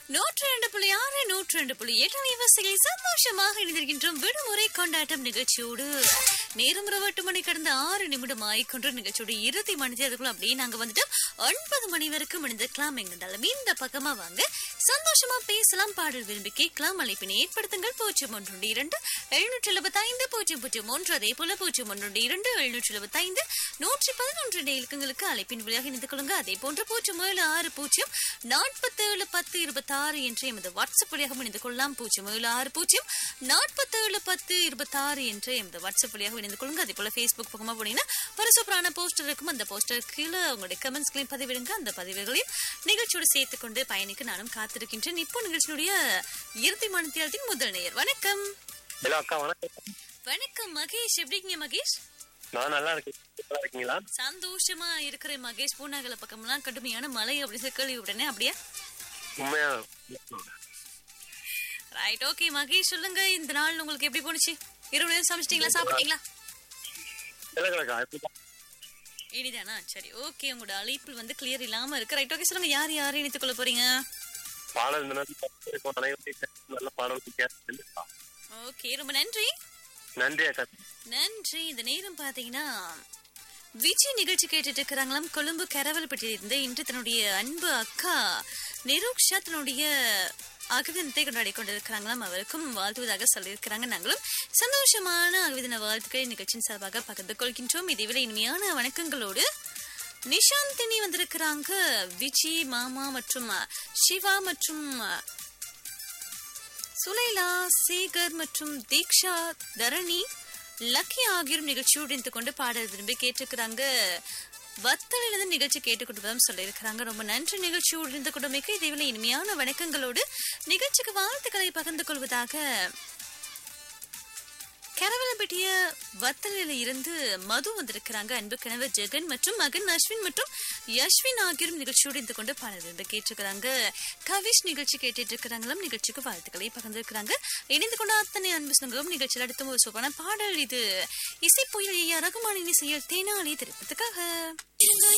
நூற்றி ரெண்டு புள்ளி ஆறு நூற்றி ரெண்டு புள்ளி எட்டு விவசாயிகளை சந்தோஷமாக இணைந்திருக்கின்றோம் விடுமுறை கொண்டாட்டம் நிகழ்ச்சியோடு நேரம் இரவு எட்டு மணி கடந்த ஆறு நிமிடம் ஆயிக்கொண்டு நிகழ்ச்சியோட இறுதி மணி அதுக்குள்ள அப்படியே நாங்க வந்துட்டு ஒன்பது மணி வரைக்கும் இணைந்திருக்கலாம் எங்கிருந்தாலும் இந்த பக்கமா வாங்க சந்தோஷமா பேசலாம் பாடல் விரும்பி கேட்கலாம் அழைப்பினை ஏற்படுத்துங்கள் பூஜ்ஜியம் ஒன்று இரண்டு எழுநூற்றி எழுபத்தி ஐந்து பூஜ்ஜியம் பூஜ்ஜியம் ஒன்று அதே போல பூஜ்ஜியம் ஒன்று இரண்டு எழுநூற்றி எழுபத்தி ஐந்து நூற்றி பதினொன்று இலக்கங்களுக்கு அழைப்பின் வழியாக இணைந்து கொள்ளுங்க அதே போன்று பூஜ்ஜியம் ஏழு ஆறு பூஜ்ஜியம் நாற்பத்தேழு பத்து இருபத்தாறு என்ற எமது வாட்ஸ்அப் வழியாக இணைந்து கொள்ளலாம் பூஜ்ஜியம் ஏழு ஆறு பூஜ்ஜியம் நாற்பத்தேழு பத்து இருபத்தாறு என்ற எமது வாட்ஸ்அப் வழியாக இணைந்து கொள்ளுங்க அதே போல ஃபேஸ்புக் பக்கமா போனீங்கன்னா பரிசுப்பரான போஸ்டர் இருக்கும் அந்த போஸ்டர் கீழே உங்களுடைய கமெண்ட்ஸ்களையும் பதிவிடுங்க அந்த பதிவுகளையும் நிகழ்ச்சியோடு சேர்த்துக் கொண்டு பயணிக்க நானும் காத்திருக்கின்றேன் இப்போ நிகழ்ச்சியுடைய இறுதி மனத்தியாலத்தின் முதல் நேயர் வணக்கம் ஹலோ அக்கா வணக்கம் வணக்கம் மகேஷ் எப்படி இருக்கீங்க மகேஷ் நான் நல்லா இருக்கேன் நல்லா இருக்கீங்களா சந்தோஷமா இருக்கிற மகேஷ் பூனாகல பக்கம்லாம் கடுமையான மழை அப்படின்னு சொல்லி கேள்வி உடனே அப்படியா உண்மையா ரைட் ஓகே மகேஷ் சொல்லுங்க இந்த நாள் உங்களுக்கு எப்படி போணுச்சு இரவு நேரம் சமைச்சிட்டீங்களா சாப்பிட்டீங்களா இல்லக்கா எப்படி இனிதானா சரி ஓகே உங்களோட அழைப்பில் வந்து கிளியர் இல்லாம இருக்கு ரைட் ஓகே சொல்லுங்க யார் யார் இணைத்துக் கொள்ள போறீங்க பாடல் இந்த நேரத்தில் இருக்கும் அனைவரும் நல்ல பாடல் கேட்க ஓகே ரொம்ப நன்றி நன்றி அக்கா நன்றி இந்த நேரம் பாத்தீங்கன்னா விஜய் நிகழ்ச்சி கேட்டுட்டு இருக்கிறாங்களாம் கொழும்பு கரவல்பட்டியில் இருந்து இன்று தன்னுடைய அன்பு அக்கா நிரூக்ஷா தன்னுடைய அகவிதனத்தை கொண்டாடி கொண்டிருக்கிறாங்களாம் அவருக்கும் வாழ்த்துவதாக சொல்லியிருக்கிறாங்க நாங்களும் சந்தோஷமான அகவிதன வாழ்த்துக்களை நிகழ்ச்சியின் சார்பாக பகிர்ந்து கொள்கின்றோம் இதேவேளை இனிமையான வணக்கங்களோடு நிஷாந்தினி வந்திருக்கிறாங்க விஜி மாமா மற்றும் சிவா மற்றும் சுலைலா சேகர் மற்றும் தீக்ஷா தரணி லக்கி ஆகியோரும் நிகழ்ச்சியோடு இணைந்து கொண்டு பாடல் விரும்பி கேட்டிருக்கிறாங்க வத்தலிலிருந்து நிகழ்ச்சி கேட்டுக்கொண்டு சொல்லியிருக்கிறாங்க ரொம்ப நன்றி நிகழ்ச்சியோடு இருந்த குடும்பக்கு இதேவேளை இனிமையான வணக்கங்களோடு நிகழ்ச்சிக்கு வாழ்த்துக்களை பகிர்ந்து கொள்வதாக கரவலப்பட்டிய வத்தலில இருந்து மது வந்திருக்கிறாங்க அன்பு கணவர் ஜெகன் மற்றும் மகன் அஸ்வின் மற்றும் யஸ்வின் ஆகியோரும் நிகழ்ச்சியோடு இருந்து கொண்டு பாடல் விரும்பி கேட்டிருக்கிறாங்க கவிஷ் நிகழ்ச்சி கேட்டுட்டு இருக்கிறாங்களாம் நிகழ்ச்சிக்கு வாழ்த்துக்களை பகிர்ந்திருக்கிறாங்க இணைந்து கொண்ட அத்தனை அன்பு சொந்தங்களும் நிகழ்ச்சியில் அடுத்த ஒரு சூப்பான பாடல் இது இசை புயல் ரகுமானின் இசையில் தேனாலி திரைப்பதற்காக